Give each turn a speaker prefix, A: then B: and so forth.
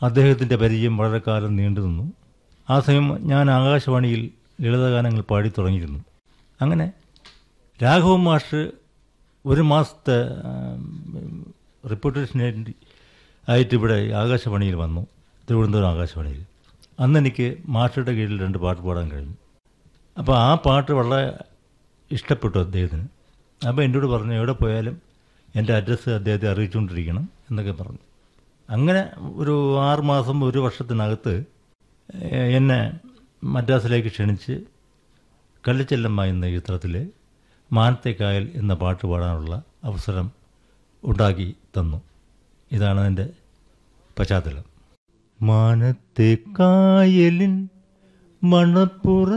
A: അദ്ദേഹത്തിൻ്റെ പരിചയം വളരെ കാലം നീണ്ടു നിന്നു ആ സമയം ഞാൻ ആകാശവാണിയിൽ ലളിതഗാനങ്ങൾ പാടി തുടങ്ങിയിരുന്നു അങ്ങനെ രാഘവൻ മാഷ് ഒരു മാസത്തെ റിപ്പോർട്ടേഷന് ആയിട്ട് ഇവിടെ ആകാശവാണിയിൽ വന്നു തിരുവനന്തപുരം ആകാശവാണിയിൽ അന്ന് എനിക്ക് മാഷയുടെ കീഴിൽ രണ്ട് പാട്ട് പാടാൻ കഴിഞ്ഞു അപ്പോൾ ആ പാട്ട് വളരെ ഇഷ്ടപ്പെട്ടു അദ്ദേഹത്തിന് അപ്പോൾ എന്നോട് പറഞ്ഞു എവിടെ പോയാലും എൻ്റെ അഡ്രസ്സ് അദ്ദേഹത്തെ അറിയിച്ചുകൊണ്ടിരിക്കണം എന്നൊക്കെ പറഞ്ഞു അങ്ങനെ ഒരു ആറ് മാസം ഒരു വർഷത്തിനകത്ത് ഏഹ്, എന്നെ മദ്രാസിലേക്ക് ക്ഷണിച്ച് കള്ളിച്ചെല്ലമ്മ എന്ന ചിത്രത്തിലെ മാനത്തെ കായൽ എന്ന പാട്ട് പാടാനുള്ള അവസരം ഉണ്ടാക്കി തന്നു ഇതാണ് എൻ്റെ പശ്ചാത്തലം മാനത്തെ കായലിൻ മണപ്പുറ